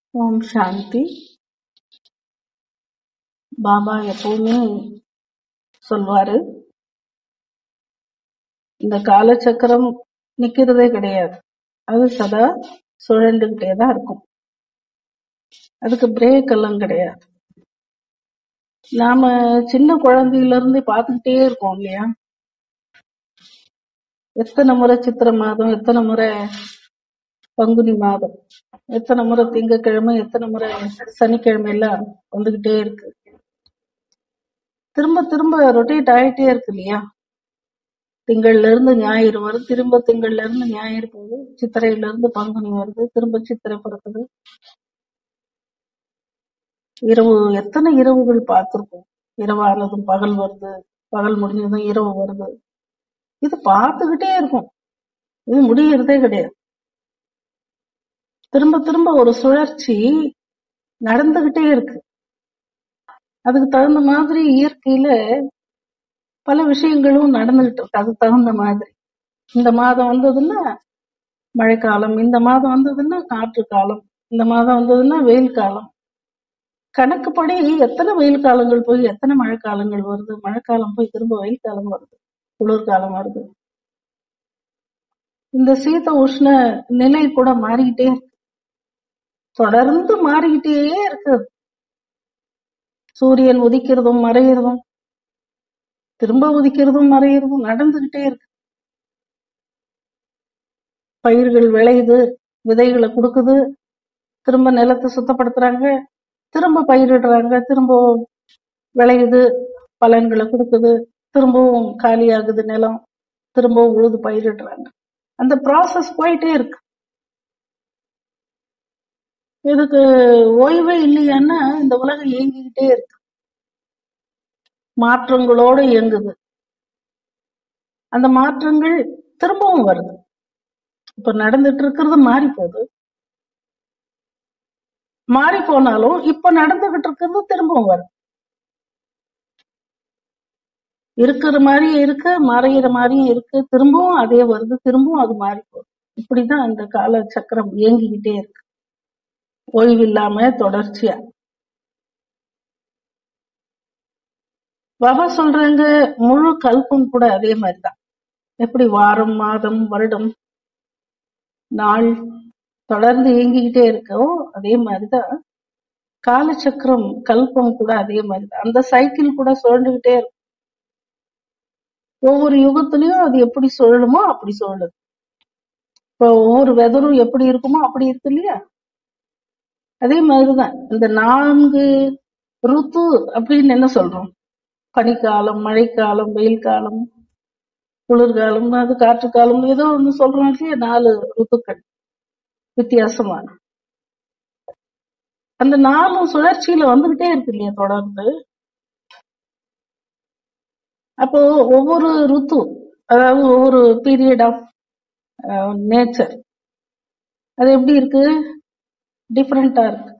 ஓம் சாந்தி பாபா எப்பவுமே சொல்வாரு இந்த காலச்சக்கரம் நிக்கிறதே கிடையாது அது சதா சுழண்டுகிட்டே தான் இருக்கும் அதுக்கு பிரேக் எல்லாம் கிடையாது நாம சின்ன குழந்தையில இருந்து பார்த்துக்கிட்டே இருக்கோம் இல்லையா எத்தனை முறை சித்திர மாதம் எத்தனை முறை பங்குனி மாதம் எத்தனை முறை திங்கக்கிழமை எத்தனை முறை சனிக்கிழமை எல்லாம் வந்துகிட்டே இருக்கு திரும்ப திரும்ப ரொட்டேட் ஆயிட்டே இருக்கு இல்லையா திங்கள்ல இருந்து ஞாயிறு வரும் திரும்ப திங்கள்ல இருந்து ஞாயிறு போகுது சித்திரையில இருந்து பங்குனி வருது திரும்ப சித்திரை பிறக்குது இரவு எத்தனை இரவுகள் பார்த்திருக்கோம் இரவானதும் பகல் வருது பகல் முடிஞ்சதும் இரவு வருது இது பார்த்துக்கிட்டே இருக்கும் இது முடியறதே கிடையாது திரும்ப திரும்ப ஒரு சுழற்சி நடந்துகிட்டே இருக்கு அதுக்கு தகுந்த மாதிரி இயற்கையில பல விஷயங்களும் நடந்துகிட்டு இருக்கு அதுக்கு தகுந்த மாதிரி இந்த மாதம் வந்ததுன்னா மழைக்காலம் இந்த மாதம் வந்ததுன்னா காற்று காலம் இந்த மாதம் வந்ததுன்னா வெயில் காலம் கணக்குப்படி எத்தனை வெயில் காலங்கள் போய் எத்தனை மழைக்காலங்கள் வருது மழைக்காலம் போய் திரும்ப வெயில் காலம் வருது குளிர்காலம் வருது இந்த சீத உஷ்ண நிலை கூட மாறிக்கிட்டே இருக்கு தொடர்ந்து மாறிக்கிட்டே இருக்கு சூரியன் உதிக்கிறதும் மறையிறதும் திரும்ப உதிக்கிறதும் மறையிறதும் நடந்துகிட்டே இருக்கு பயிர்கள் விளையுது விதைகளை கொடுக்குது திரும்ப நிலத்தை சுத்தப்படுத்துறாங்க திரும்ப பயிரிடுறாங்க திரும்ப விளையுது பலன்களை கொடுக்குது திரும்பவும் காலியாகுது நிலம் திரும்பவும் உழுது பயிரிடுறாங்க அந்த ப்ராசஸ் போயிட்டே இருக்கு இதுக்கு ஓய்வே இல்லையான்னா இந்த உலகம் இயங்கிக்கிட்டே இருக்கு மாற்றங்களோட இயங்குது அந்த மாற்றங்கள் திரும்பவும் வருது இப்ப நடந்துட்டு இருக்கிறது மாறி போகுது மாறி போனாலும் இப்ப நடந்துகிட்டு இருக்கிறது திரும்பவும் வருது இருக்கிற மாதிரியும் இருக்கு மறையிற மாதிரியும் இருக்கு திரும்பவும் அதே வருது திரும்பவும் அது மாறி போகுது இப்படிதான் இந்த கால சக்கரம் இயங்கிக்கிட்டே இருக்கு ஓய்வு இல்லாம தொடர்ச்சியா பாபா சொல்றாங்க முழு கல்பம் கூட அதே மாதிரிதான் எப்படி வாரம் மாதம் வருடம் நாள் தொடர்ந்து இயங்கிக்கிட்டே இருக்கோ அதே மாதிரிதான் காலச்சக்கரம் கல்பம் கூட அதே மாதிரிதான் அந்த சைக்கிள் கூட சுழண்டுகிட்டே இருக்கும் ஒவ்வொரு யுகத்திலயும் அது எப்படி சுழலுமோ அப்படி சுழலுது இப்போ ஒவ்வொரு வெதரும் எப்படி இருக்குமோ அப்படி இருக்கு இல்லையா அதே மாதிரிதான் இந்த நான்கு ருத்து அப்படின்னு என்ன சொல்றோம் பனிக்காலம் மழைக்காலம் வெயில் காலம் குளிர்காலம் அது காற்று காலம் ஏதோ ஒண்ணு சொல்றோம் இல்லையா நாலு ருத்துக்கள் வித்தியாசமான அந்த நாலும் சுழற்சியில வந்துகிட்டே இருக்கு இல்லையா தொடர்ந்து அப்போ ஒவ்வொரு ருத்து அதாவது ஒவ்வொரு பீரியட் ஆஃப் நேச்சர் அது எப்படி இருக்கு டிஃப்ரெண்டா இருக்கு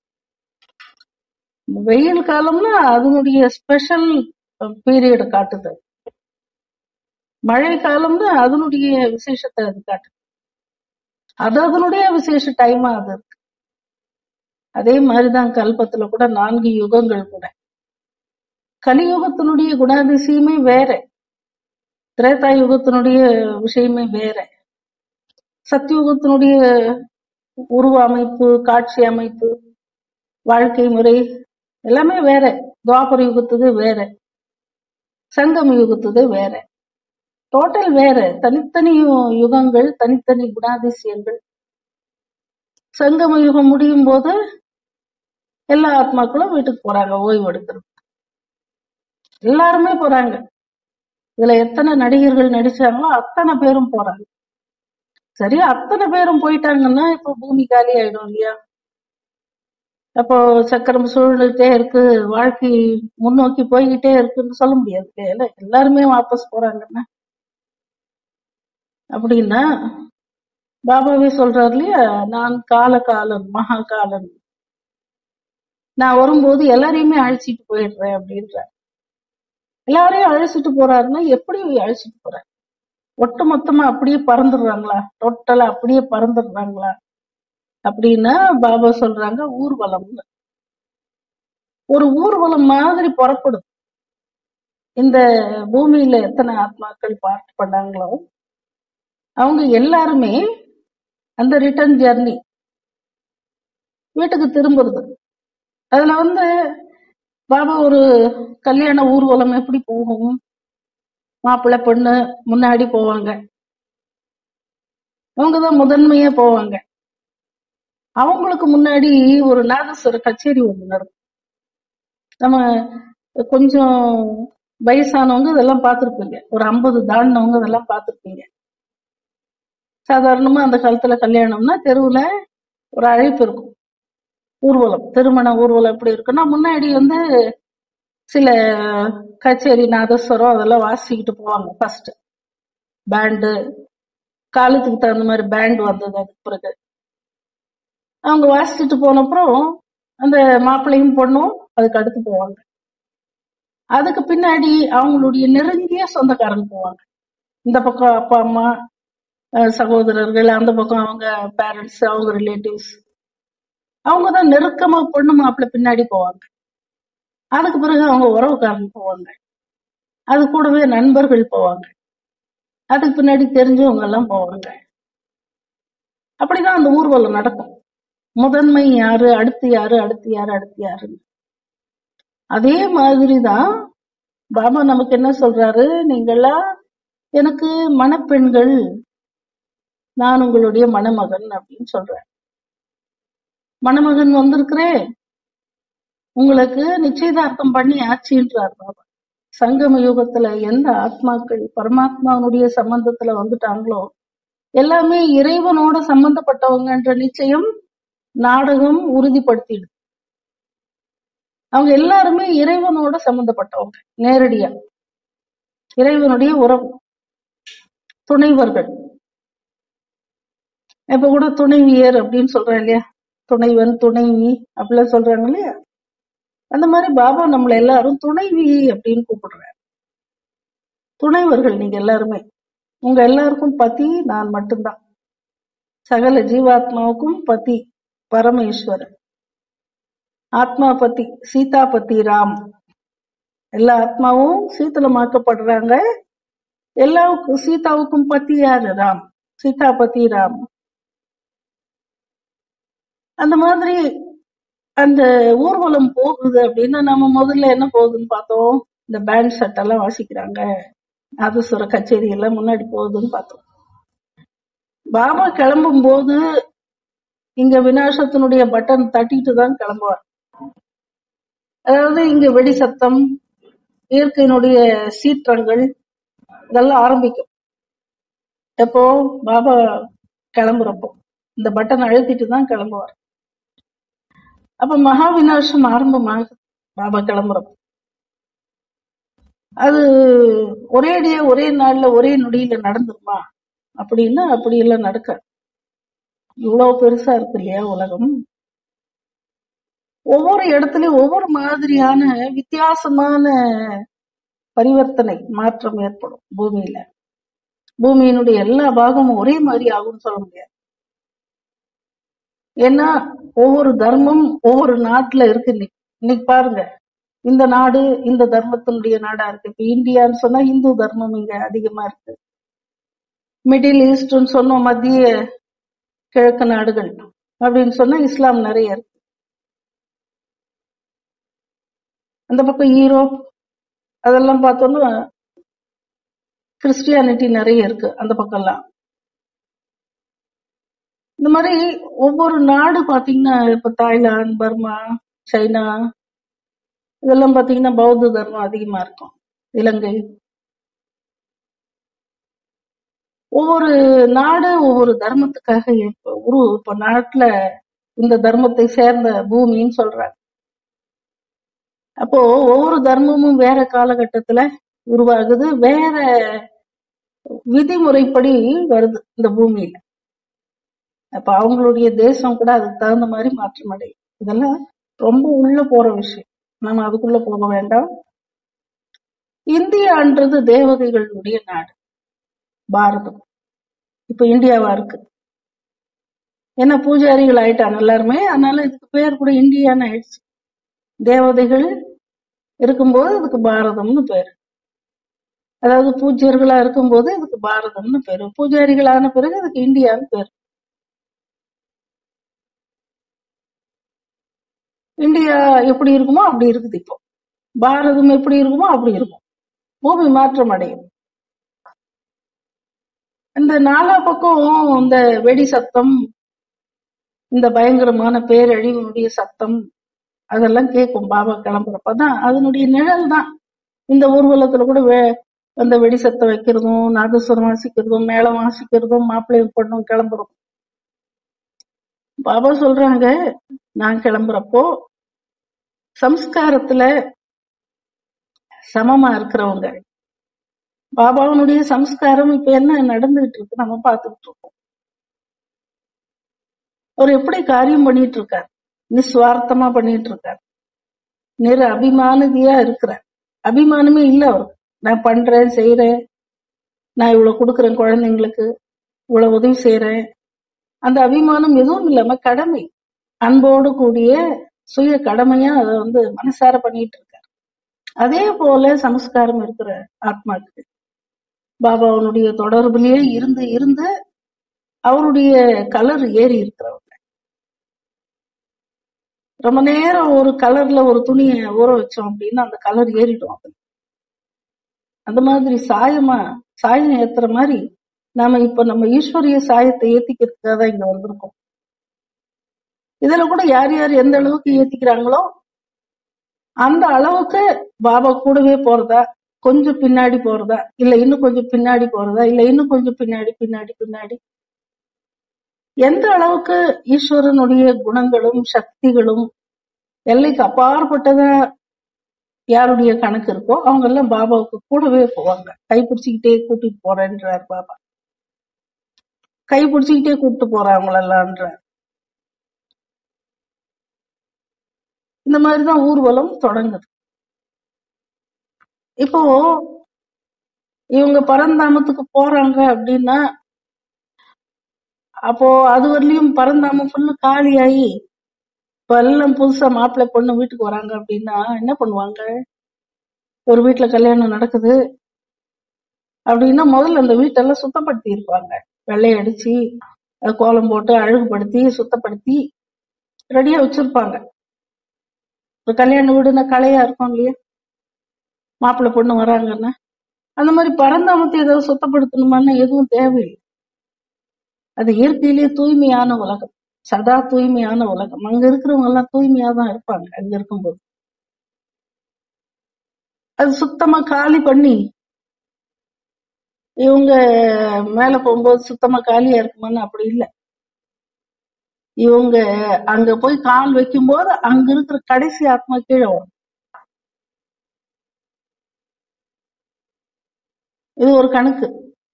வெயில் காலம்னா அதனுடைய ஸ்பெஷல் பீரியட் காட்டுது மழை காலம்னா அதனுடைய விசேஷத்தை அது காட்டுது அது அதனுடைய விசேஷ டைமா அது இருக்கு அதே மாதிரிதான் கல்பத்துல கூட நான்கு யுகங்கள் கூட கலியுகத்தினுடைய குணாதிசயமே வேற திரேதா யுகத்தினுடைய விஷயமே வேற சத்தியுகத்தினுடைய உருவ அமைப்பு காட்சி அமைப்பு வாழ்க்கை முறை எல்லாமே வேற துவாபர யுகத்துது வேற சங்கம் யுகத்துது வேற டோட்டல் வேற தனித்தனி யுகங்கள் தனித்தனி குணாதிசயங்கள் சங்கம யுகம் முடியும் போது எல்லா ஆத்மாக்களும் வீட்டுக்கு போறாங்க ஓய்வு எடுக்கிறது எல்லாருமே போறாங்க இதுல எத்தனை நடிகர்கள் நடிச்சாங்களோ அத்தனை பேரும் போறாங்க சரி அத்தனை பேரும் போயிட்டாங்கன்னா இப்போ பூமி காலி ஆயிடும் இல்லையா அப்போ சக்கரம் சூழ்நிலைட்டே இருக்கு வாழ்க்கை முன்னோக்கி போய்கிட்டே இருக்குன்னு சொல்ல முடியாது இல்ல எல்லாருமே வாபஸ் போறாங்கன்னா அப்படின்னா பாபாவே சொல்றாரு இல்லையா நான் கால காலன் மகா காலன் நான் வரும்போது எல்லாரையுமே அழைச்சிட்டு போயிடுறேன் அப்படின்ற எல்லாரையும் அழைச்சிட்டு போறாருன்னா எப்படி அழைச்சிட்டு போறாரு ஒட்டு மொத்தமா அப்படியே பறந்துடுறாங்களா டோட்டலா அப்படியே பறந்துடுறாங்களா அப்படின்னா பாபா சொல்றாங்க ஊர்வலம்னு ஒரு ஊர்வலம் மாதிரி புறப்படும் இந்த பூமியில எத்தனை ஆத்மாக்கள் பார்ட் பண்ணாங்களோ அவங்க எல்லாருமே அந்த ரிட்டர்ன் ஜெர்னி வீட்டுக்கு திரும்புறது அதுல வந்து பாபா ஒரு கல்யாண ஊர்வலம் எப்படி போகும் மாப்பிள்ளை பொண்ணு முன்னாடி போவாங்க அவங்கதான் முதன்மையா போவாங்க அவங்களுக்கு முன்னாடி ஒரு நாதஸ்வர கச்சேரி ஒண்ணு நடக்கும் நம்ம கொஞ்சம் வயசானவங்க இதெல்லாம் பார்த்திருப்பீங்க ஒரு ஐம்பது தாண்டினவங்க இதெல்லாம் பார்த்திருப்பீங்க சாதாரணமா அந்த காலத்துல கல்யாணம்னா தெருவுல ஒரு அழைப்பு இருக்கும் ஊர்வலம் திருமண ஊர்வலம் எப்படி இருக்குன்னா முன்னாடி வந்து சில கச்சேரி நாதஸ்வரம் அதெல்லாம் வாசிக்கிட்டு போவாங்க ஃபர்ஸ்ட் பேண்டு காலத்துக்கு தகுந்த மாதிரி பேண்ட் வந்தது அதுக்கு பிறகு அவங்க வாசிச்சுட்டு போனப்புறம் அந்த மாப்பிள்ளையும் பொண்ணும் அதுக்கு அடுத்து போவாங்க அதுக்கு பின்னாடி அவங்களுடைய நெருங்கிய சொந்தக்காரங்க போவாங்க இந்த பக்கம் அப்பா அம்மா அஹ் சகோதரர்கள் அந்த பக்கம் அவங்க பேரண்ட்ஸ் அவங்க ரிலேட்டிவ்ஸ் அவங்க தான் நெருக்கமா பொண்ணு மாப்பிள்ளை பின்னாடி போவாங்க அதுக்கு பிறகு அவங்க உறவுக்காரங்க போவாங்க அது கூடவே நண்பர்கள் போவாங்க அதுக்கு பின்னாடி தெரிஞ்சவங்க எல்லாம் போவாங்க அப்படிதான் அந்த ஊர்வலம் நடக்கும் முதன்மை யாரு அடுத்து யாரு அடுத்து யாரு அடுத்து யாருன்னு அதே மாதிரிதான் பாபா நமக்கு என்ன சொல்றாரு நீங்கெல்லாம் எனக்கு மணப்பெண்கள் நான் உங்களுடைய மணமகன் அப்படின்னு சொல்றேன் மணமகன் வந்திருக்கிறேன் உங்களுக்கு நிச்சயதார்த்தம் பண்ணி ஆச்சுன்றார் பாபா சங்கம யுகத்துல எந்த ஆத்மாக்கள் பரமாத்மாவுடைய சம்பந்தத்துல வந்துட்டாங்களோ எல்லாமே இறைவனோட சம்பந்தப்பட்டவங்கன்ற நிச்சயம் நாடகம் உறுதிப்படுத்திடுது அவங்க எல்லாருமே இறைவனோட சம்பந்தப்பட்டவங்க நேரடியா இறைவனுடைய உறவு துணைவர்கள் இப்ப கூட துணைவியர் அப்படின்னு சொல்றேன் இல்லையா துணைவன் துணைவி அப்படிலாம் சொல்றாங்க இல்லையா அந்த மாதிரி பாபா நம்மள எல்லாரும் துணைவி அப்படின்னு கூப்பிடுறாரு துணைவர்கள் நீங்க எல்லாருமே உங்க எல்லாருக்கும் பதி நான் மட்டும்தான் சகல ஜீவாத்மாவுக்கும் பதி பரமேஸ்வரன் ஆத்மா பத்தி சீதா பத்தி ராம் எல்லா ஆத்மாவும் சீத்தலமாக்கப்படுறாங்க எல்லாவுக்கும் சீதாவுக்கும் பத்தி யாரு ராம் சீதா பத்தி ராம் அந்த மாதிரி அந்த ஊர்வலம் போகுது அப்படின்னா நம்ம முதல்ல என்ன போகுதுன்னு பார்த்தோம் இந்த பேண்ட் செட் எல்லாம் வாசிக்கிறாங்க நாதஸ்வர கச்சேரி எல்லாம் முன்னாடி போகுதுன்னு பார்த்தோம் பாபா கிளம்பும் போது இங்க விநாசத்தினுடைய பட்டன் தட்டிட்டு தான் கிளம்புவார் அதாவது இங்க வெடி சத்தம் இயற்கையினுடைய சீற்றங்கள் இதெல்லாம் ஆரம்பிக்கும் எப்போ பாபா கிளம்புறப்போ இந்த பட்டன் அழுத்திட்டு தான் கிளம்புவார் அப்ப மகா விநாசம் ஆரம்பமாகுது பாபா கிளம்புறப்போ அது ஒரே அடியா ஒரே நாள்ல ஒரே நொடியில நடந்துருமா அப்படின்னா அப்படி எல்லாம் நடக்காது இவ்வளவு பெருசா இருக்கு இல்லையா உலகம் ஒவ்வொரு இடத்துலயும் ஒவ்வொரு மாதிரியான வித்தியாசமான பரிவர்த்தனை மாற்றம் ஏற்படும் பூமியில பூமியினுடைய எல்லா பாகமும் ஒரே மாதிரி ஆகும்னு சொல்ல முடியாது ஏன்னா ஒவ்வொரு தர்மம் ஒவ்வொரு நாட்டுல இருக்கு இன்னைக்கு இன்னைக்கு பாருங்க இந்த நாடு இந்த தர்மத்தினுடைய நாடா இருக்கு இப்ப இந்தியான்னு சொன்னா இந்து தர்மம் இங்க அதிகமா இருக்கு மிடில் ஈஸ்ட்னு சொன்னோம் மத்திய கிழக்கு நாடுகள் அப்படின்னு சொன்னா இஸ்லாம் நிறைய இருக்கு அந்த பக்கம் ஈரோப் அதெல்லாம் பார்த்தோம்னா கிறிஸ்டியானிட்டி நிறைய இருக்கு அந்த பக்கம்லாம் இந்த மாதிரி ஒவ்வொரு நாடு பாத்தீங்கன்னா இப்ப தாய்லாந்து பர்மா சைனா இதெல்லாம் பாத்தீங்கன்னா பௌத்த தர்மம் அதிகமா இருக்கும் இலங்கை ஒவ்வொரு நாடு ஒவ்வொரு தர்மத்துக்காக இப்ப உரு இப்ப நாட்டுல இந்த தர்மத்தை சேர்ந்த பூமின்னு சொல்றாங்க அப்போ ஒவ்வொரு தர்மமும் வேற காலகட்டத்துல உருவாகுது வேற விதிமுறைப்படி வருது இந்த பூமியில அப்ப அவங்களுடைய தேசம் கூட அதுக்கு தகுந்த மாதிரி மாற்றம் அடையும் இதெல்லாம் ரொம்ப உள்ள போற விஷயம் நம்ம அதுக்குள்ள போக வேண்டாம் இந்தியான்றது தேவதைகளுடைய நாடு பாரதம் இப்ப இந்தியாவா இருக்கு ஏன்னா பூஜாரிகள் ஆயிட்டாங்க எல்லாருமே அதனால இதுக்கு பேர் கூட இந்தியான்னு ஆயிடுச்சு தேவதைகள் இருக்கும்போது இதுக்கு பாரதம்னு பேர் அதாவது பூஜ்யர்களா இருக்கும்போது இதுக்கு பாரதம்னு பேரு பூஜாரிகளான பிறகு இதுக்கு இந்தியான்னு பேர் இந்தியா எப்படி இருக்குமோ அப்படி இருக்குது இப்போ பாரதம் எப்படி இருக்குமோ அப்படி இருக்கும் பூமி மாற்றம் அடையும் இந்த நாலா பக்கம் இந்த வெடி சத்தம் இந்த பயங்கரமான பேரழிவினுடைய சத்தம் அதெல்லாம் கேட்கும் பாபா கிளம்புறப்பதான் அதனுடைய நிழல் தான் இந்த ஊர்வலத்துல கூட வே- அந்த வெடி சத்தம் வைக்கிறதும் நாதஸ்வரம் வாசிக்கிறதும் மேளம் வாசிக்கிறதும் மாப்பிள்ளையும் பொண்ணும் கிளம்புறோம் பாபா சொல்றாங்க நான் கிளம்புறப்போ சம்ஸ்காரத்துல சமமா இருக்கிறவங்க பாபாவுனுடைய சம்ஸ்காரம் இப்ப என்ன நடந்துகிட்டு இருக்கு நம்ம பார்த்துக்கிட்டு இருக்கோம் அவர் எப்படி காரியம் பண்ணிட்டு இருக்கார் நிஸ்வார்த்தமா பண்ணிட்டு இருக்கார் நிற அபிமானதியா இருக்கிறார் அபிமானமே இல்ல அவருக்கு நான் பண்றேன் செய்யறேன் நான் இவ்வளவு கொடுக்குறேன் குழந்தைங்களுக்கு இவ்வளவு உதவி செய்யறேன் அந்த அபிமானம் எதுவும் இல்லாம கடமை அன்போடு கூடிய சுய கடமையா அதை வந்து மனசார பண்ணிட்டு இருக்காரு அதே போல சமஸ்காரம் இருக்கிற ஆத்மாக்கு பாபாவனுடைய தொடர்புலயே இருந்து இருந்து அவருடைய கலர் ஏறி இருக்கிறவங்க ரொம்ப நேரம் ஒரு கலர்ல ஒரு துணியை ஊற வச்சோம் அப்படின்னா அந்த கலர் ஏறிடும் அதுல. அந்த மாதிரி சாயமா சாயம் ஏத்துற மாதிரி நாம இப்ப நம்ம ஈஸ்வரிய சாயத்தை ஏத்திக்கிறதுக்காக தான் இங்க வந்திருக்கோம் இதுல கூட யார் யார் எந்த அளவுக்கு ஏத்திக்கிறாங்களோ அந்த அளவுக்கு பாபா கூடவே போறதா கொஞ்சம் பின்னாடி போறதா இல்ல இன்னும் கொஞ்சம் பின்னாடி போறதா இல்ல இன்னும் கொஞ்சம் பின்னாடி பின்னாடி பின்னாடி எந்த அளவுக்கு ஈஸ்வரனுடைய குணங்களும் சக்திகளும் எல்லைக்கு அப்பாற்பட்டதா யாருடைய கணக்கு இருக்கோ அவங்க எல்லாம் பாபாவுக்கு கூடவே போவாங்க கை பிடிச்சுக்கிட்டே கூட்டிட்டு போறேன்றார் பாபா கை பிடிச்சுக்கிட்டே கூப்பிட்டு போறாங்களெல்லாம்ன்றார் இந்த மாதிரிதான் ஊர்வலம் தொடங்குது இப்போ இவங்க பரந்தாமத்துக்கு போறாங்க அப்படின்னா அப்போ அது வரலையும் பரந்தாமம் ஃபுல்லு காலியாகி இப்ப எல்லாம் புதுசா மாப்பிள்ளை பொண்ணு வீட்டுக்கு வராங்க அப்படின்னா என்ன பண்ணுவாங்க ஒரு வீட்டுல கல்யாணம் நடக்குது அப்படின்னா முதல்ல அந்த வீட்டெல்லாம் சுத்தப்படுத்தி இருப்பாங்க வெள்ளை அடிச்சு அது கோலம் போட்டு அழகுபடுத்தி சுத்தப்படுத்தி ரெடியா வச்சிருப்பாங்க ஒரு கல்யாண வீடுனா கலையா இருக்கும் இல்லையா மாப்பிள்ளை பொண்ணு வராங்கன்னா அந்த மாதிரி பரந்தாமத்தை ஏதாவது சுத்தப்படுத்தணுமான்னா எதுவும் தேவையில்லை அது இயற்கையிலேயே தூய்மையான உலகம் சதா தூய்மையான உலகம் அங்க இருக்கிறவங்க எல்லாம் தூய்மையா தான் இருப்பாங்க அங்க இருக்கும்போது அது சுத்தமா காலி பண்ணி இவங்க மேல போகும்போது சுத்தமா காலியா இருக்குமான்னு அப்படி இல்லை இவங்க அங்க போய் கால் வைக்கும்போது அங்க இருக்கிற கடைசி ஆத்மா கீழே வரும் இது ஒரு கணக்கு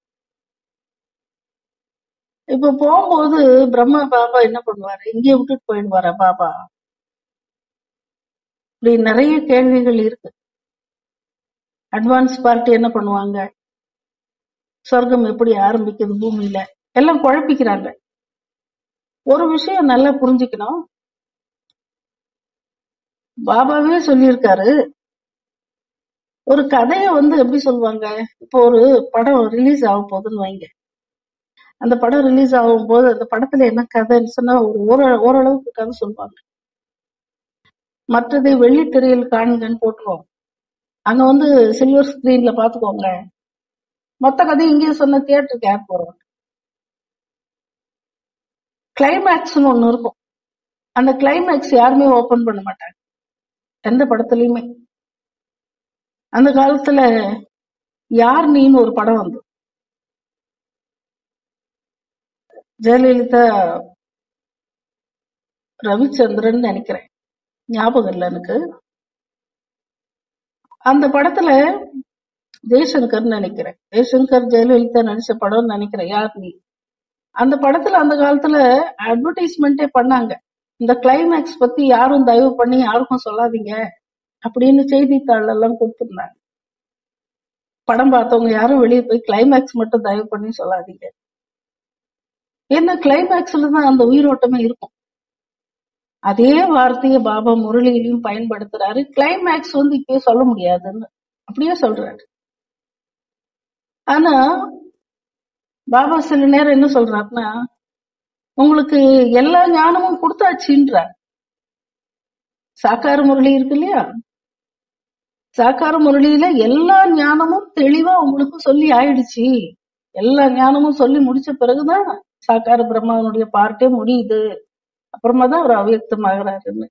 இப்ப போகும்போது பிரம்மா பாபா என்ன பண்ணுவாரு இங்கே விட்டுட்டு போயிடுவாரா பாபா இப்படி நிறைய கேள்விகள் இருக்கு அட்வான்ஸ் பார்ட்டி என்ன பண்ணுவாங்க சொர்க்கம் எப்படி ஆரம்பிக்குது பூமியில எல்லாம் குழப்பிக்கிறாங்க ஒரு விஷயம் நல்லா புரிஞ்சுக்கணும் பாபாவே சொல்லியிருக்காரு ஒரு கதைய வந்து எப்படி சொல்லுவாங்க இப்போ ஒரு படம் ரிலீஸ் ஆக போகுதுன்னு வைங்க அந்த படம் ரிலீஸ் ஆகும் போது அந்த படத்துல என்ன கதைன்னு சொன்னா ஒரு ஓர- ஓரளவுக்கு கதை சொல்லுவாங்க மற்றதை வெள்ளித்திரையில் காண்கன்னு போட்டுருவோம் அங்க வந்து சில்வர் ஸ்கிரீன்ல பாத்துக்கோங்க மொத்த கதை இங்கே சொன்ன தியேட்டருக்கு யார் போறோம் கிளைமேக்ஸ்னு ஒண்ணு இருக்கும் அந்த கிளைமேக்ஸ் யாருமே ஓபன் பண்ண மாட்டாங்க எந்த படத்துலயுமே அந்த காலத்துல யார் நீன்னு ஒரு படம் வந்து ஜெயலலிதா ரவிச்சந்திரன் நினைக்கிறேன் ஞாபகம் இல்லை எனக்கு அந்த படத்துல ஜெய்சங்கர் நினைக்கிறேன் ஜெய்சங்கர் ஜெயலலிதா நடிச்ச படம்னு நினைக்கிறேன் யார் நீ அந்த படத்துல அந்த காலத்துல அட்வர்டைஸ்மெண்ட்டே பண்ணாங்க இந்த கிளைமேக்ஸ் பத்தி யாரும் தயவு பண்ணி யாருக்கும் சொல்லாதீங்க அப்படின்னு செய்தித்தாள் எல்லாம் கொடுத்திருந்தாங்க படம் பார்த்தவங்க யாரும் வெளியே போய் கிளைமேக்ஸ் மட்டும் தயவு பண்ணி சொல்லாதீங்க ஏன்னா கிளைமேக்ஸ்ல தான் அந்த உயிரோட்டமே இருக்கும் அதே வார்த்தையை பாபா முரளியிலையும் பயன்படுத்துறாரு கிளைமேக்ஸ் வந்து இப்பயே சொல்ல முடியாதுன்னு அப்படியே சொல்றாரு ஆனா பாபா சில நேரம் என்ன சொல்றாருன்னா உங்களுக்கு எல்லா ஞானமும் கொடுத்தாச்சுன்றார் சாக்கார முரளி இருக்கு இல்லையா சாக்கார முரளியில எல்லா ஞானமும் தெளிவா உங்களுக்கு சொல்லி ஆயிடுச்சு எல்லா ஞானமும் சொல்லி முடிச்ச பிறகுதான் சாக்கார பிரம்மாவனுடைய பார்ட்டே முடியுது அப்புறமா தான் அவர் அவ்வியக்தம் ஆகிறாருன்னு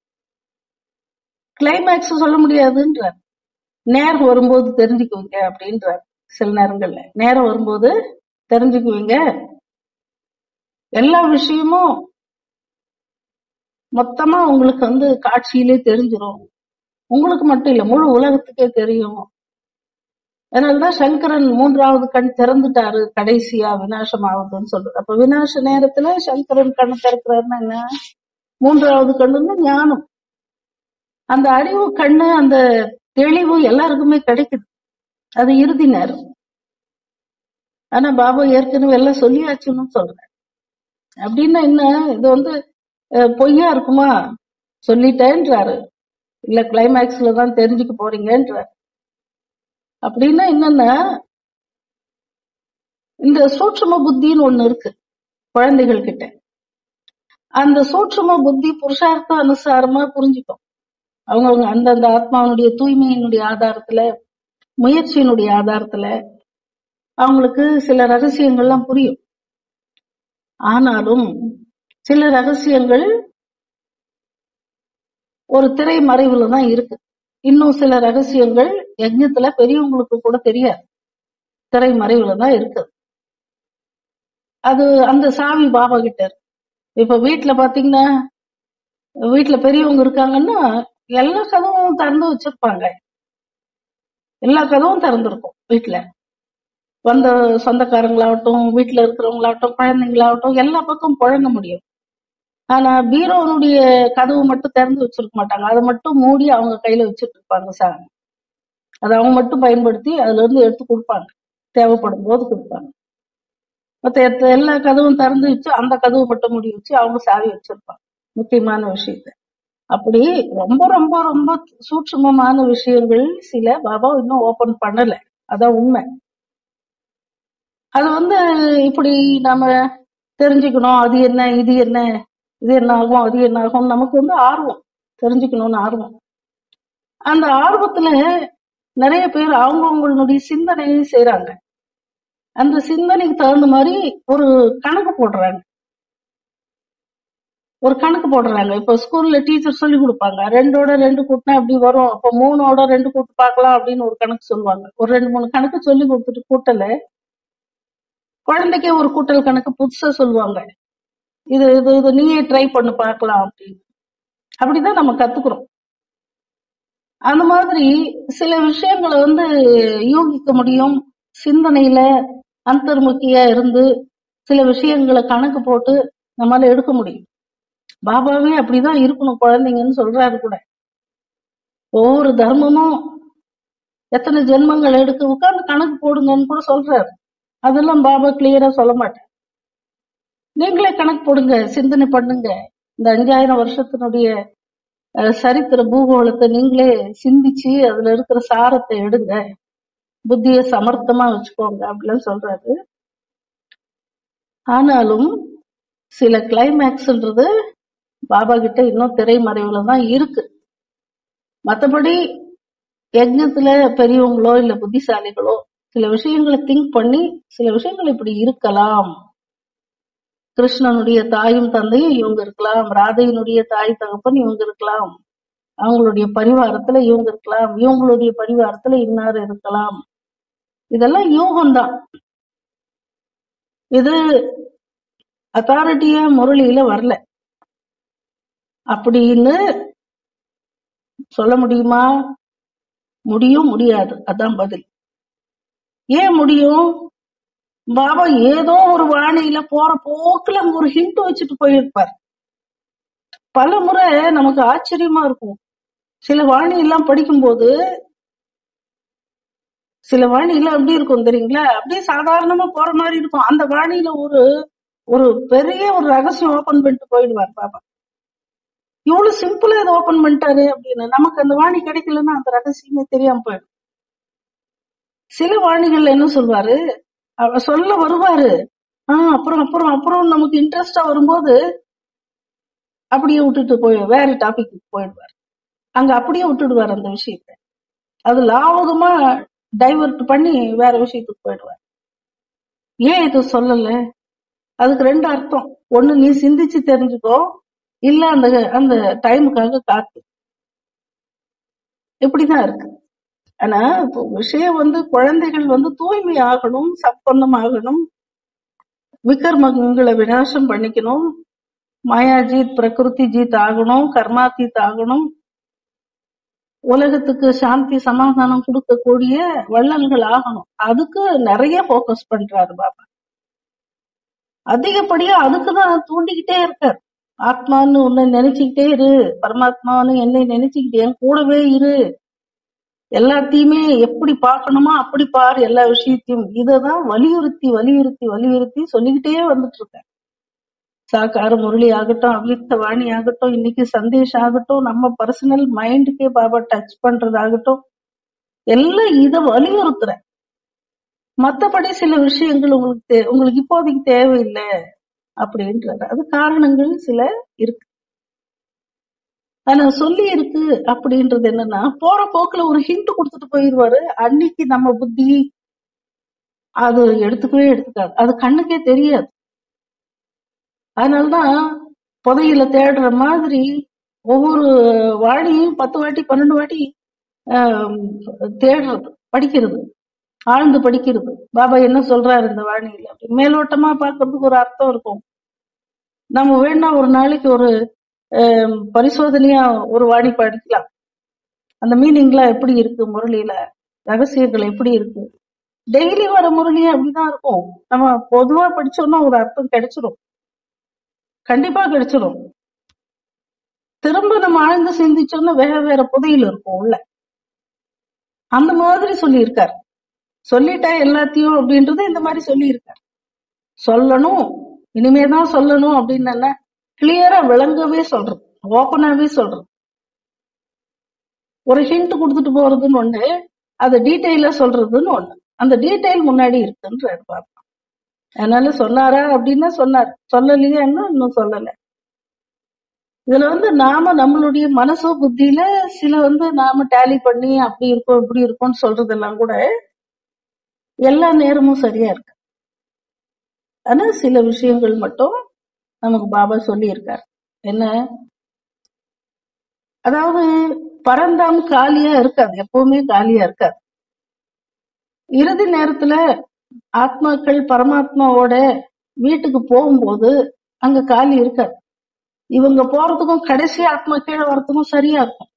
கிளைமேக்ஸ் சொல்ல முடியாதுன்றார் நேரம் வரும்போது தெரிஞ்சுக்குவீங்க அப்படின்றார் சில நேரங்கள்ல நேரம் வரும்போது தெரிஞ்சுக்குவீங்க எல்லா விஷயமும் மொத்தமா உங்களுக்கு வந்து காட்சியிலே தெரிஞ்சிரும் உங்களுக்கு மட்டும் இல்ல முழு உலகத்துக்கே தெரியும் அதனாலதான் சங்கரன் மூன்றாவது கண் திறந்துட்டாரு கடைசியா விநாசம் ஆகுதுன்னு சொல்றது அப்ப விநாச நேரத்துல சங்கரன் கண்ணு திறக்கிறாருன்னா என்ன மூன்றாவது கண்ணுன்னா ஞானம் அந்த அறிவு கண்ணு அந்த தெளிவு எல்லாருக்குமே கிடைக்குது அது இறுதி நேரம் ஆனா பாபா ஏற்கனவே எல்லாம் சொல்லியாச்சுன்னு சொல்றேன் அப்படின்னா என்ன இது வந்து அஹ், பொய்யா இருக்குமா சொல்லிட்டேன்றாரு இல்ல கிளைமேக்ஸ்ல தான் தெரிஞ்சுக்க போறீங்கன்றாரு அப்படின்னா என்னன்னா இந்த சூட்சும புத்தின்னு ஒண்ணு இருக்கு குழந்தைகள் கிட்ட அந்த சூட்சும புத்தி புருஷார்த்த அனுசாரமா புரிஞ்சுக்கும் அவங்கவங்க அந்தந்த ஆத்மாவினுடைய தூய்மையினுடைய ஆதாரத்துல முயற்சியினுடைய ஆதாரத்துல அவங்களுக்கு சில ரகசியங்கள்லாம் புரியும் ஆனாலும் சில ரகசியங்கள் ஒரு திரை மறைவுல தான் இருக்கு இன்னும் சில ரகசியங்கள் யஜ்ஞத்துல பெரியவங்களுக்கு கூட தெரியாது திரை மறைவுல தான் இருக்கு அது அந்த சாவி பாபா கிட்ட இருக்கு இப்ப வீட்டுல பாத்தீங்கன்னா வீட்டுல பெரியவங்க இருக்காங்கன்னா எல்லா கதவும் திறந்து வச்சிருப்பாங்க எல்லா கதவும் திறந்திருக்கும் வீட்டுல வந்த சொந்தக்காரங்களாகட்டும் வீட்டுல இருக்கிறவங்களாகட்டும் குழந்தைங்களாகட்டும் எல்லா பக்கம் புழங்க முடியும் ஆனா பீரோனுடைய கதவு மட்டும் திறந்து வச்சிருக்க மாட்டாங்க அதை மட்டும் மூடி அவங்க கையில வச்சிட்டு இருப்பாங்க சாமி அதை அவங்க மட்டும் பயன்படுத்தி அதுல இருந்து எடுத்து கொடுப்பாங்க தேவைப்படும் போது கொடுப்பாங்க மத்த எத்த- எல்லா கதவும் திறந்து வச்சு அந்த கதவு மட்டும் மூடி வச்சு அவங்க சாவி வச்சிருப்பாங்க முக்கியமான விஷயத்த அப்படி ரொம்ப ரொம்ப ரொம்ப சூட்சுமமான விஷயங்கள் சில பாபா இன்னும் ஓபன் பண்ணல அதான் உண்மை அது வந்து இப்படி நாம தெரிஞ்சுக்கணும் அது என்ன இது என்ன இது என்ன ஆகும் அது என்ன ஆகும் நமக்கு வந்து ஆர்வம் தெரிஞ்சுக்கணும்னு ஆர்வம் அந்த ஆர்வத்துல நிறைய பேர் அவங்கவுங்களுடைய சிந்தனையை செய்றாங்க அந்த சிந்தனைக்கு தகுந்த மாதிரி ஒரு கணக்கு போடுறாங்க ஒரு கணக்கு போடுறாங்க இப்ப ஸ்கூல்ல டீச்சர் சொல்லி கொடுப்பாங்க ரெண்டோட ரெண்டு கூட்டினா அப்படி வரும் அப்ப மூணோட ரெண்டு கூட்டு பார்க்கலாம் அப்படின்னு ஒரு கணக்கு சொல்லுவாங்க ஒரு ரெண்டு மூணு கணக்கு சொல்லி கொடுத்துட்டு கூட்டல குழந்தைக்கே ஒரு கூட்டல் கணக்கு புதுசா சொல்லுவாங்க இது இது இது நீயே ட்ரை பண்ணி பார்க்கலாம் அப்படின்னு அப்படிதான் நம்ம கத்துக்கிறோம் அந்த மாதிரி சில விஷயங்களை வந்து யூகிக்க முடியும் சிந்தனையில அந்தர்முக்கியா இருந்து சில விஷயங்களை கணக்கு போட்டு நம்மளால எடுக்க முடியும் பாபாவே அப்படிதான் இருக்கணும் குழந்தைங்கன்னு சொல்றாரு கூட ஒவ்வொரு தர்மமும் எத்தனை ஜென்மங்கள் எடுக்க உட்கார்ந்து கணக்கு போடுங்கன்னு கூட சொல்றாரு அதெல்லாம் பாபா கிளியரா சொல்ல மாட்டேன் நீங்களே கணக்கு போடுங்க சிந்தனை பண்ணுங்க இந்த அஞ்சாயிரம் வருஷத்தினுடைய அஹ், சரித்திர பூகோளத்தை நீங்களே சிந்திச்சு அதுல இருக்கிற சாரத்தை எடுங்க புத்தியை சமர்த்தமா வச்சுக்கோங்க அப்படிலாம் சொல்றாரு ஆனாலும் சில கிளைமேக்ஸ்ன்றது பாபா கிட்ட இன்னும் திரைமறைவுல தான் இருக்கு மத்தபடி யஜ்ஞத்துல பெரியவங்களோ இல்ல புத்திசாலிகளோ சில விஷயங்களை திங்க் பண்ணி சில விஷயங்கள் இப்படி இருக்கலாம் கிருஷ்ணனுடைய தாயும் தந்தையும் இவங்க இருக்கலாம் ராதையினுடைய தாய் தகப்பன் இவங்க இருக்கலாம் அவங்களுடைய பரிவாரத்துல இவங்க இருக்கலாம் இவங்களுடைய பரிவாரத்துல இன்னார் இருக்கலாம் இதெல்லாம் யூகம்தான் இது அத்தாரிட்டியா முரளியில வரல அப்படின்னு சொல்ல முடியுமா முடியும் முடியாது அதான் பதில் ஏன் முடியும் பாபா ஏதோ ஒரு வாணியில போற போக்குல அங்க ஒரு ஹிண்ட் வச்சுட்டு போயிருப்பார் பல முறை நமக்கு ஆச்சரியமா இருக்கும் சில வாணி எல்லாம் படிக்கும்போது சில வாணியில எப்படி இருக்கும் தெரியுங்களா அப்படியே சாதாரணமா போற மாதிரி இருக்கும் அந்த வாணியில ஒரு ஒரு பெரிய ஒரு ரகசியம் ஓபன் பண்ணிட்டு போயிடுவார் பாபா இவ்வளவு சிம்பிளா இதை ஓபன் பண்ணிட்டாரு அப்படின்னு நமக்கு அந்த வாணி கிடைக்கலன்னா அந்த ரகசியமே தெரியாம போயிடும் சில வாணிகள்ல என்ன சொல்வாரு அவர் சொல்ல வருவாரு ஆஹ் அப்புறம் அப்புறம் அப்புறம் நமக்கு இன்ட்ரெஸ்டா வரும்போது அப்படியே விட்டுட்டு போய் வேற டாபிக் போயிடுவார் அங்க அப்படியே விட்டுடுவார் அந்த விஷயத்த அது லாவகமா டைவர்ட் பண்ணி வேற விஷயத்துக்கு போயிடுவார் ஏன் இது சொல்லல அதுக்கு ரெண்டு அர்த்தம் ஒண்ணு நீ சிந்திச்சு தெரிஞ்சுக்கோ இல்ல அந்த அந்த டைமுக்காக காத்து இப்படிதான் இருக்கு ஆனா இப்போ விஷயம் வந்து குழந்தைகள் வந்து தூய்மை ஆகணும் சப்பன்னம் ஆகணும் விகர்மங்களை விநாசம் பண்ணிக்கணும் மாயாஜீத் பிரகிருதி ஜீத் ஆகணும் கர்மாத்தீத் ஆகணும் உலகத்துக்கு சாந்தி சமாதானம் கொடுக்கக்கூடிய வள்ளல்கள் ஆகணும் அதுக்கு நிறைய ஃபோக்கஸ் பண்றாரு பாபா அதிகப்படியா அதுக்குதான் தூண்டிக்கிட்டே இருக்கார் ஆத்மான்னு உன்னை நினைச்சுக்கிட்டே இரு பரமாத்மான்னு என்னை நினைச்சுக்கிட்டே என் கூடவே இரு எல்லாத்தையுமே எப்படி பார்க்கணுமோ அப்படி பாரு எல்லா விஷயத்தையும் இததான் வலியுறுத்தி வலியுறுத்தி வலியுறுத்தி சொல்லிக்கிட்டே வந்துட்டு இருக்கேன் சாக்கார முரளி ஆகட்டும் அவ்வித்த வாணி ஆகட்டும் இன்னைக்கு சந்தேஷ் ஆகட்டும் நம்ம பர்சனல் மைண்டுக்கே பாபா டச் பண்றதாகட்டும் எல்லாம் இத வலியுறுத்துறேன் மத்தபடி சில விஷயங்கள் உங்களுக்கு தே- உங்களுக்கு இப்போதைக்கு தேவையில்லை அப்படின்றது அது காரணங்கள் சில இருக்கு ஆனா சொல்லி இருக்கு அப்படின்றது என்னன்னா போற போக்குல ஒரு ஹிண்ட் கொடுத்துட்டு போயிடுவாரு அன்னைக்கு நம்ம புத்தி அது எடுத்துக்கவே எடுத்துக்காது அது கண்ணுக்கே தெரியாது அதனாலதான் புதையில தேடுற மாதிரி ஒவ்வொரு வாணியும் பத்து வாட்டி பன்னெண்டு வாட்டி ஆஹ், தேடுறது படிக்கிறது ஆழ்ந்து படிக்கிறது பாபா என்ன சொல்றாரு இந்த வாணியில அப்படி மேலோட்டமா பார்க்கறதுக்கு ஒரு அர்த்தம் இருக்கும் நம்ம வேணா ஒரு நாளைக்கு ஒரு ஆஹ், பரிசோதனையா ஒரு வாணி படிக்கலாம் அந்த மீனிங்லாம் எப்படி இருக்கு முரளியில ரகசியங்கள் எப்படி இருக்கு டெய்லி வர முரளியே அப்படிதான் இருக்கும் நம்ம பொதுவா படிச்சோம்னா ஒரு அர்த்தம் கிடைச்சிரும் கண்டிப்பா கிடைச்சிரும் திரும்ப நம்ம ஆழ்ந்து சிந்திச்சோம்னா வேற வேற புதையில் இருக்கும் உள்ள அந்த மாதிரி சொல்லியிருக்காரு சொல்லிட்டா எல்லாத்தையும் அப்படின்றது இந்த மாதிரி சொல்லியிருக்காரு சொல்லணும் இனிமேதான் சொல்லணும் அப்படின்னு கிளியரா விளங்கவே சொல்றது ஓப்பனாவே சொல்றது ஒரு ஹிண்ட் கொடுத்துட்டு போறதுன்னு ஒண்ணு அதை டீட்டெயிலா சொல்றதுன்னு ஒண்ணு அந்த டீட்டெயில் முன்னாடி இருக்குன்றாரு பாப்பா அதனால சொன்னாரா அப்படின்னா சொன்னார் சொல்லலையான்னா இன்னும் சொல்லல இதுல வந்து நாம நம்மளுடைய மனசோ புத்தியில சில வந்து நாம டேலி பண்ணி அப்படி இருக்கும் இப்படி இருக்கும்னு சொல்றதெல்லாம் கூட எல்லா நேரமும் சரியா இருக்கு ஆனா சில விஷயங்கள் மட்டும் நமக்கு பாபா சொல்லி இருக்காரு என்ன அதாவது பரந்தாம் காலியா இருக்காது எப்பவுமே காலியா இருக்காது இறுதி நேரத்துல ஆத்மாக்கள் பரமாத்மாவோட வீட்டுக்கு போகும்போது அங்க காலி இருக்காது இவங்க போறதுக்கும் கடைசி ஆத்மா கீழே வரதுக்கும் சரியா இருக்கும்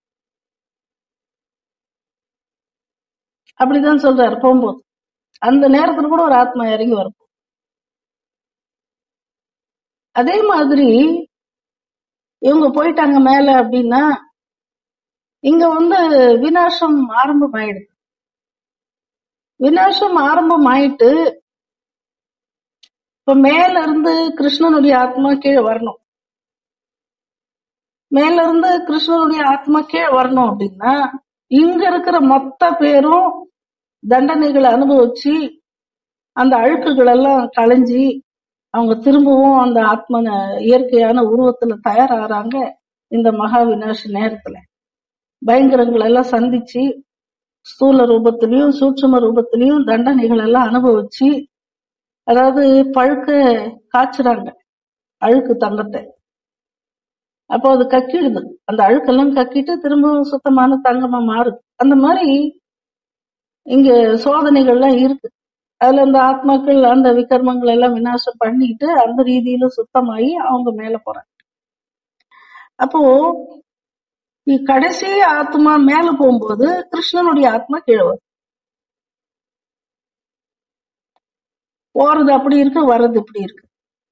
அப்படிதான் சொல்றாரு போகும்போது அந்த நேரத்துல கூட ஒரு ஆத்மா இறங்கி வரும் அதே மாதிரி இவங்க போயிட்டாங்க மேல அப்படின்னா இங்க வந்து விநாசம் ஆரம்பம் ஆயிடுது விநாசம் ஆரம்பம் ஆயிட்டு இப்ப மேல இருந்து கிருஷ்ணனுடைய ஆத்மா கீழே வரணும் மேல இருந்து கிருஷ்ணனுடைய ஆத்மா கீழே வரணும் அப்படின்னா இங்க இருக்கிற மொத்த பேரும் தண்டனைகளை அனுபவிச்சு அந்த அழுக்குகள் எல்லாம் களைஞ்சி அவங்க திரும்பவும் அந்த ஆத்ம இயற்கையான உருவத்துல தயாராகிறாங்க இந்த மகா விநாச நேரத்துல பயங்கரங்கள் எல்லாம் சந்திச்சு ஸ்தூல ரூபத்திலையும் சூட்சும ரூபத்திலையும் தண்டனைகள் எல்லாம் அனுபவிச்சு அதாவது பழுக்க காய்ச்சுறாங்க அழுக்கு தங்கத்தை அப்போ அது கக்கிடுது அந்த அழுக்கெல்லாம் கக்கிட்டு திரும்பவும் சுத்தமான தங்கமா மாறுது அந்த மாதிரி இங்க சோதனைகள்லாம் இருக்கு அதுல அந்த ஆத்மாக்கள் அந்த விகர்மங்கள் எல்லாம் விநாசம் பண்ணிட்டு அந்த ரீதியில சுத்தமாயி அவங்க மேல போறாங்க அப்போ இ- கடைசி ஆத்மா மேல போகும்போது கிருஷ்ணனுடைய ஆத்மா கீழே வரும் போறது அப்படி இருக்கு வர்றது இப்படி இருக்கு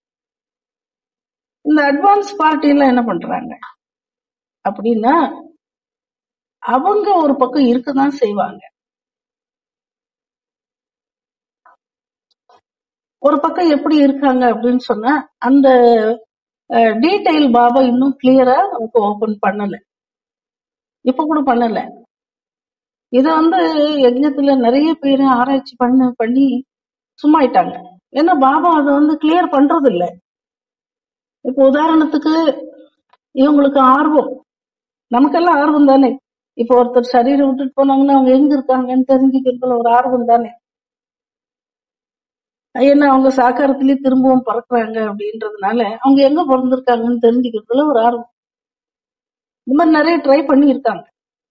இந்த அட்வான்ஸ் பார்ட்டி எல்லாம் என்ன பண்றாங்க அப்படின்னா அவங்க ஒரு பக்கம் இருக்கதான் செய்வாங்க ஒரு பக்கம் எப்படி இருக்காங்க அப்படின்னு சொன்னா அந்த டீடைல் பாபா இன்னும் கிளியரா நமக்கு ஓபன் பண்ணல இப்ப கூட பண்ணல இத வந்து யஜ்ஞத்துல நிறைய பேர் ஆராய்ச்சி பண்ண பண்ணி சும்மா ஆயிட்டாங்க ஏன்னா பாபா அதை வந்து கிளியர் பண்றது இல்ல இப்போ உதாரணத்துக்கு இவங்களுக்கு ஆர்வம் நமக்கெல்லாம் ஆர்வம் தானே இப்போ ஒருத்தர் சரீரம் விட்டுட்டு போனாங்கன்னா அவங்க எங்க இருக்காங்கன்னு தெரிஞ்சுக்கிறதுல ஒரு ஆர்வம் தானே ஏன்னா அவங்க சாக்காரத்திலேயே திரும்பவும் பறக்குறாங்க அப்படின்றதுனால அவங்க எங்க பிறந்திருக்காங்கன்னு தெரிஞ்சுக்கிறதுல ஒரு ஆர்வம் இந்த மாதிரி நிறைய ட்ரை பண்ணி இருக்காங்க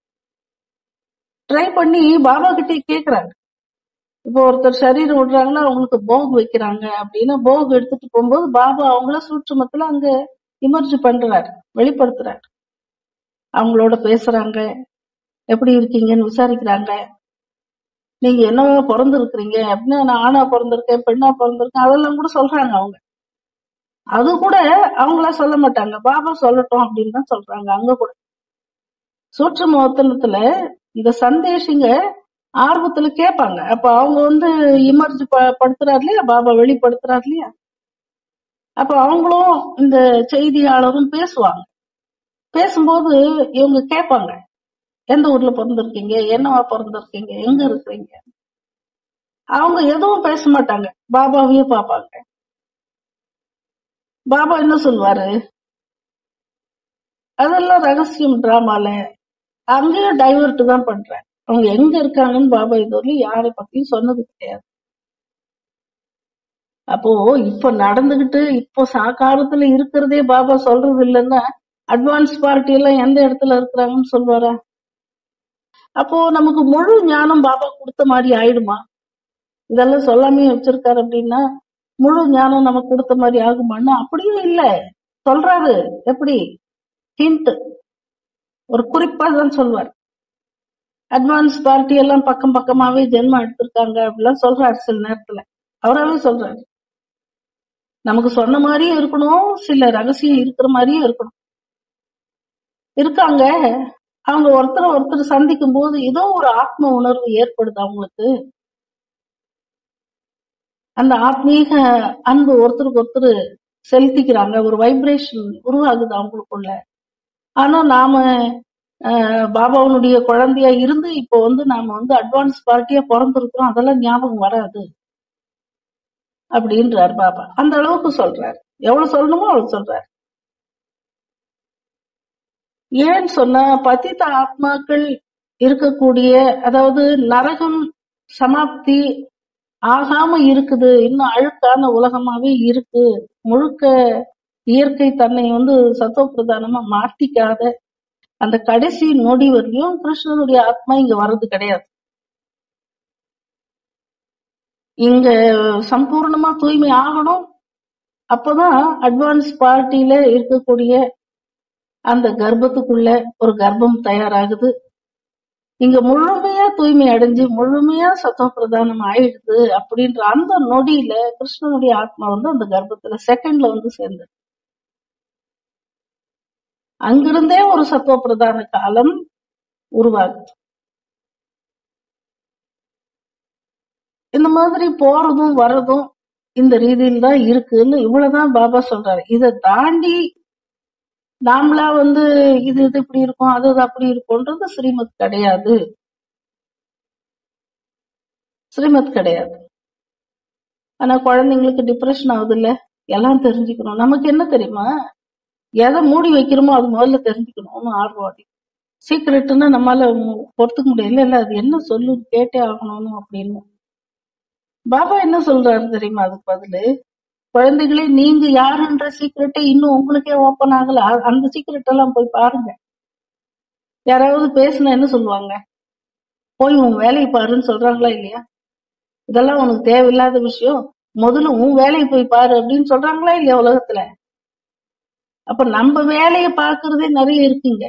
ட்ரை பண்ணி பாபா கிட்டே கேக்குறாங்க இப்போ ஒருத்தர் சரீரம் விடுறாங்கன்னா அவங்களுக்கு போக் வைக்கிறாங்க அப்படின்னா போக் எடுத்துட்டு போகும்போது பாபா அவங்கள சூட்சுமத்துல அங்க இமர்ஜ் பண்றாரு வெளிப்படுத்துறாரு அவங்களோட பேசுறாங்க எப்படி இருக்கீங்கன்னு விசாரிக்கிறாங்க நீங்க என்னவா பிறந்து இருக்கிறீங்க அப்படின்னா நான் ஆணா பிறந்திருக்கேன் பெண்ணா பிறந்திருக்கேன் அதெல்லாம் கூட சொல்றாங்க அவங்க அது கூட அவங்களா சொல்ல மாட்டாங்க பாபா சொல்லட்டும் அப்படின்னு தான் சொல்றாங்க அங்க கூட சூட்சும ஒத்தனத்துல இந்த சந்தேஷிங்க ஆர்வத்துல கேட்பாங்க அப்ப அவங்க வந்து இமர்ஜ் படுத்துறாரு இல்லையா பாபா வெளிப்படுத்துறாரு இல்லையா அப்ப அவங்களும் இந்த செய்தியாளரும் பேசுவாங்க பேசும்போது இவங்க கேட்பாங்க எந்த ஊர்ல பிறந்திருக்கீங்க என்னவா பிறந்திருக்கீங்க எங்க இருக்கிறீங்க அவங்க எதுவும் பேச மாட்டாங்க பாபாவையே பார்ப்பாங்க பாபா என்ன சொல்வாரு அதெல்லாம் ரகசியம் டிராமால அங்கேயும் டைவர்ட் தான் பண்றேன் அவங்க எங்க இருக்காங்கன்னு பாபா இதுவரையும் யாரை பத்தியும் சொன்னது கிடையாது அப்போ இப்ப நடந்துகிட்டு இப்போ சாக்காரத்துல இருக்கிறதே பாபா சொல்றது இல்லைன்னா அட்வான்ஸ் பார்ட்டி எல்லாம் எந்த இடத்துல இருக்கிறாங்கன்னு சொல்வாரா அப்போ நமக்கு முழு ஞானம் பாபா கொடுத்த மாதிரி ஆயிடுமா இதெல்லாம் சொல்லாமே வச்சிருக்காரு அப்படின்னா முழு ஞானம் நமக்கு கொடுத்த மாதிரி ஆகுமான்னா அப்படியும் இல்ல சொல்றாரு எப்படி ஹிண்ட் ஒரு குறிப்பா தான் சொல்வார் அட்வான்ஸ் பார்ட்டி எல்லாம் பக்கம் பக்கமாவே ஜென்மம் எடுத்திருக்காங்க அப்படிலாம் சொல்றாரு சில நேரத்துல அவராவே சொல்றாரு நமக்கு சொன்ன மாதிரியும் இருக்கணும் சில ரகசியம் இருக்கிற மாதிரியும் இருக்கணும் இருக்காங்க அவங்க ஒருத்தர் ஒருத்தர் சந்திக்கும் போது ஏதோ ஒரு ஆத்ம உணர்வு ஏற்படுது அவங்களுக்கு அந்த ஆத்மீக அன்பு ஒருத்தருக்கு ஒருத்தர் செலுத்திக்கிறாங்க ஒரு வைப்ரேஷன் உருவாகுது அவங்களுக்குள்ள ஆனா நாம பாபாவுடைய குழந்தையா இருந்து இப்போ வந்து நாம வந்து அட்வான்ஸ் பார்ட்டியா பிறந்திருக்கிறோம் அதெல்லாம் ஞாபகம் வராது அப்படின்றார் பாபா அந்த அளவுக்கு சொல்றாரு எவ்வளவு சொல்லணுமோ அவ்வளவு சொல்றாரு ஏன்னு சொன்னா பதித்த ஆத்மாக்கள் இருக்கக்கூடிய அதாவது நரகம் சமாப்தி ஆகாம இருக்குது இன்னும் அழுக்கான உலகமாவே இருக்கு முழுக்க இயற்கை தன்னை வந்து சத்துவ பிரதானமா மாத்திக்காத அந்த கடைசி நொடி வரையும் கிருஷ்ணனுடைய ஆத்மா இங்க வர்றது கிடையாது இங்க சம்பூர்ணமா தூய்மை ஆகணும் அப்பதான் அட்வான்ஸ் பார்ட்டியில இருக்கக்கூடிய அந்த கர்ப்பத்துக்குள்ள ஒரு கர்ப்பம் தயாராகுது இங்க முழுமையா தூய்மை அடைஞ்சு முழுமையா சத்துவ பிரதானம் ஆயிடுது அப்படின்ற அந்த நொடியில கிருஷ்ணனுடைய ஆத்மா வந்து அந்த கர்ப்பத்துல செகண்ட்ல வந்து சேர்ந்தது அங்கிருந்தே ஒரு சத்துவ பிரதான காலம் உருவாகுது இந்த மாதிரி போறதும் வர்றதும் இந்த ரீதியில் தான் இருக்குன்னு இவ்வளவுதான் பாபா சொல்றாரு இதை தாண்டி நாமளா வந்து இது இது இப்படி இருக்கும் அது இது அப்படி இருக்கும்ன்றது ஸ்ரீமத் கிடையாது ஸ்ரீமத் கிடையாது ஆனா குழந்தைங்களுக்கு டிப்ரெஷன் ஆகுது இல்ல எல்லாம் தெரிஞ்சுக்கணும் நமக்கு என்ன தெரியுமா எதை மூடி வைக்கிறோமோ அது முதல்ல தெரிஞ்சுக்கணும்னு ஆர்வம் சீக்கிரட்டுன்னா நம்மளால பொறுத்துக்க முடியல இல்ல அது என்ன சொல்லு கேட்டே ஆகணும்னு அப்படின்னு பாபா என்ன சொல்றாரு தெரியுமா அதுக்கு பதிலு குழந்தைகளே நீங்க யாருன்ற சீக்கிரட்டே இன்னும் உங்களுக்கே ஓப்பன் ஆகல அந்த சீக்கிரட் எல்லாம் போய் பாருங்க யாராவது பேசினா என்ன சொல்லுவாங்க போய் உன் வேலையை பாருன்னு சொல்றாங்களா இல்லையா இதெல்லாம் உனக்கு தேவையில்லாத விஷயம் முதல்ல உன் வேலையை போய் பாரு அப்படின்னு சொல்றாங்களா இல்லையா உலகத்துல அப்ப நம்ம வேலையை பாக்குறதே நிறைய இருக்குங்க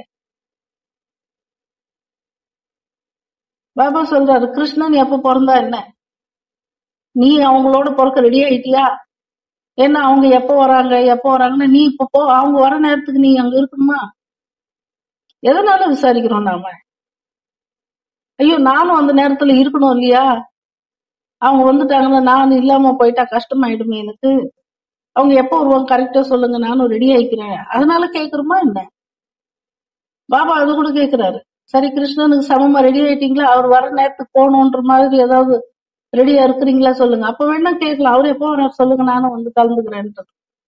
பாபா சொல்றாரு கிருஷ்ணன் எப்ப பிறந்தா என்ன நீ அவங்களோட பிறக்க ரெடி ஆயிட்டியா ஏன்னா அவங்க எப்ப வராங்க எப்ப வராங்கன்னா நீ இப்ப போ அவங்க வர நேரத்துக்கு நீ அங்க இருக்கணுமா எதனால விசாரிக்கிறோம் நாம ஐயோ நானும் அந்த நேரத்துல இருக்கணும் இல்லையா அவங்க வந்துட்டாங்கன்னா நான் இல்லாம போயிட்டா கஷ்டமாயிடுமே எனக்கு அவங்க எப்போ வருவாங்க கரெக்டா சொல்லுங்க நானும் ரெடி ஆயிக்கிறேன் அதனால கேக்குறோமா என்ன பாபா அது கூட கேக்குறாரு சரி கிருஷ்ணனுக்கு சமமா ரெடி ஆயிட்டீங்களா அவர் வர நேரத்துக்கு போகணுன்ற மாதிரி ஏதாவது ரெடியா இருக்கிறீங்களா சொல்லுங்க அப்ப வேணா கேட்கலாம் அவர் எப்போ வர சொல்லுங்க நானும் வந்து கலந்துக்கிறேன்ட்டு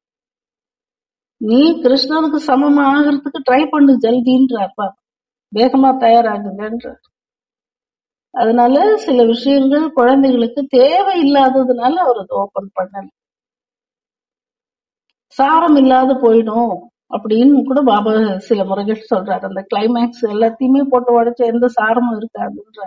நீ கிருஷ்ணனுக்கு சமமா ஆகிறதுக்கு ட்ரை பண்ணு ஜல்தின்றார் பாபா வேகமா தயாராகுங்கன்றார் அதனால சில விஷயங்கள் குழந்தைகளுக்கு தேவை இல்லாததுனால அவர் அதை ஓபன் பண்ணல சாரம் இல்லாத போயிடும் அப்படின்னு கூட பாபா சில முறைகள் சொல்றாரு அந்த கிளைமேக்ஸ் எல்லாத்தையுமே போட்டு உடைச்ச எந்த சாரமும் இருக்காதுன்ற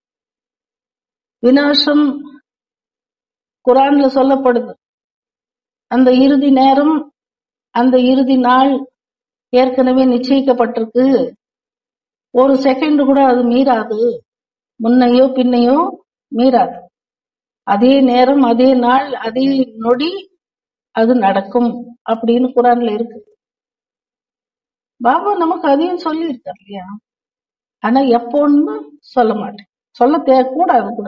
வினாசம் குரான்ல சொல்லப்படுது அந்த இறுதி நேரம் அந்த இறுதி நாள் ஏற்கனவே நிச்சயிக்கப்பட்டிருக்கு ஒரு செகண்ட் கூட அது மீறாது முன்னையோ பின்னையோ மீறாது அதே நேரம் அதே நாள் அதே நொடி அது நடக்கும் அப்படின்னு குரான்ல இருக்கு பாபா நமக்கு அதையும் சொல்லி இருக்கார் இல்லையா ஆனா எப்போன்னு சொல்ல மாட்டேன் சொல்ல தே கூடாது கூட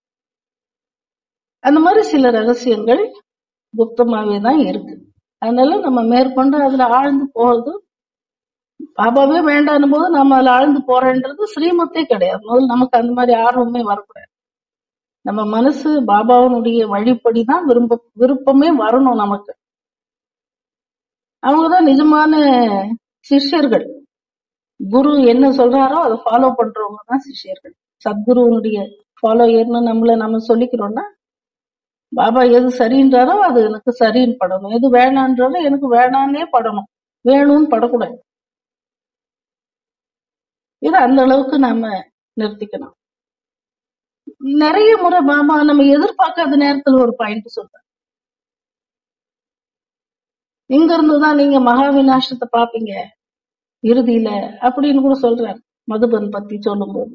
அந்த மாதிரி சில ரகசியங்கள் குப்தமாவே தான் இருக்கு அதனால நம்ம மேற்கொண்டு அதுல ஆழ்ந்து போறது பாபாவே வேண்டாம் போது நம்ம அதுல ஆழ்ந்து போறேன்றது ஸ்ரீமத்தே கிடையாது முதல்ல நமக்கு அந்த மாதிரி ஆர்வமே வரக்கூடாது நம்ம மனசு பாபாவனுடைய வழிப்படிதான் விரும்ப விருப்பமே வரணும் நமக்கு அவங்கதான் நிஜமான சிஷ்யர்கள் குரு என்ன சொல்றாரோ அதை ஃபாலோ பண்றவங்க தான் சிஷ்யர்கள் சத்குருவனுடைய ஃபாலோயர்னு நம்மள நம்ம சொல்லிக்கிறோம்னா பாபா எது சரின்றாரோ அது எனக்கு சரின்னு படணும் எது வேணான்றாரோ எனக்கு வேணான்னே படணும் வேணும்னு படக்கூடாது இது அந்த அளவுக்கு நாம நிறுத்திக்கணும் நிறைய முறை பாபா நம்ம எதிர்பார்க்காத நேரத்துல ஒரு பாயிண்ட் சொல்றேன் இங்க இருந்துதான் நீங்க மகா விநாசத்தை பாப்பீங்க இறுதியில அப்படின்னு கூட சொல்றாரு மதுபன் பத்தி சொல்லும்போது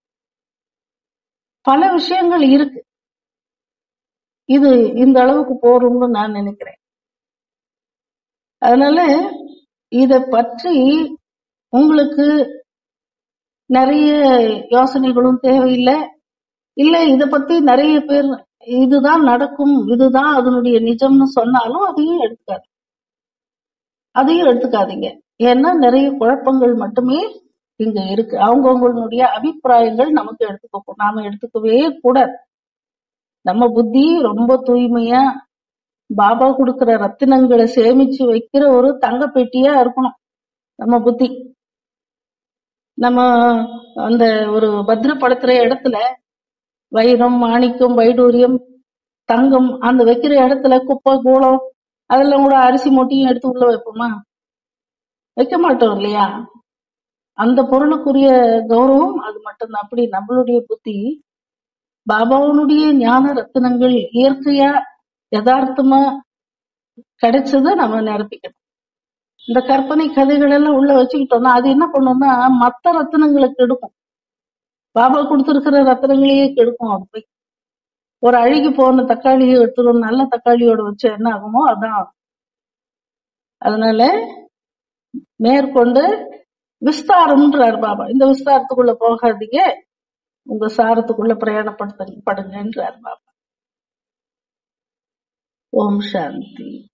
பல விஷயங்கள் இருக்கு இது இந்த அளவுக்கு போறோம்னு நான் நினைக்கிறேன் அதனால இத பற்றி உங்களுக்கு நிறைய யோசனைகளும் தேவையில்லை இல்ல இத பத்தி நிறைய பேர் இதுதான் நடக்கும் இதுதான் அதனுடைய நிஜம்னு சொன்னாலும் அதையும் எடுத்துக்காது அதையும் எடுத்துக்காதீங்க ஏன்னா நிறைய குழப்பங்கள் மட்டுமே இங்க இருக்கு அவங்கவுங்களுடைய அபிப்பிராயங்கள் நமக்கு எடுத்துக்க நாம எடுத்துக்கவே கூடாது நம்ம புத்தி ரொம்ப தூய்மையா பாபா கொடுக்கிற ரத்தினங்களை சேமிச்சு வைக்கிற ஒரு தங்க பெட்டியா இருக்கணும் நம்ம புத்தி நம்ம அந்த ஒரு பத்திரப்படுத்துற இடத்துல வைரம் மாணிக்கம் வைடூரியம் தங்கம் அந்த வைக்கிற இடத்துல குப்பை கூளம் அதெல்லாம் கூட அரிசி மூட்டையும் எடுத்து உள்ள வைப்போமா வைக்க மாட்டோம் இல்லையா அந்த பொருளுக்குரிய கௌரவம் அது மட்டும்தான் அப்படி நம்மளுடைய புத்தி பாபாவனுடைய ஞான ரத்தினங்கள் இயற்கையா யதார்த்தமா கிடைச்சத நம்ம நிரப்பிக்கணும் இந்த கற்பனை கதைகள் எல்லாம் உள்ள வச்சுக்கிட்டோம்னா அது என்ன பண்ணும்னா மத்த ரத்தினங்களை கெடுக்கும் பாபா கொடுத்திருக்கிற ரத்தினங்களையே கெடுக்கும் அது போய் ஒரு அழுகி போன தக்காளியை எடுத்துரும் நல்ல தக்காளியோட வச்சு என்ன ஆகுமோ அதான் அதனால மேற்கொண்டு விஸ்தாரம்ன்றார் பாபா இந்த விஸ்தாரத்துக்குள்ள போகாதீங்க உங்க சாரத்துக்குள்ள பிரயாணப்படுத்த படுங்கன்றார் பாபா ஓம் சாந்தி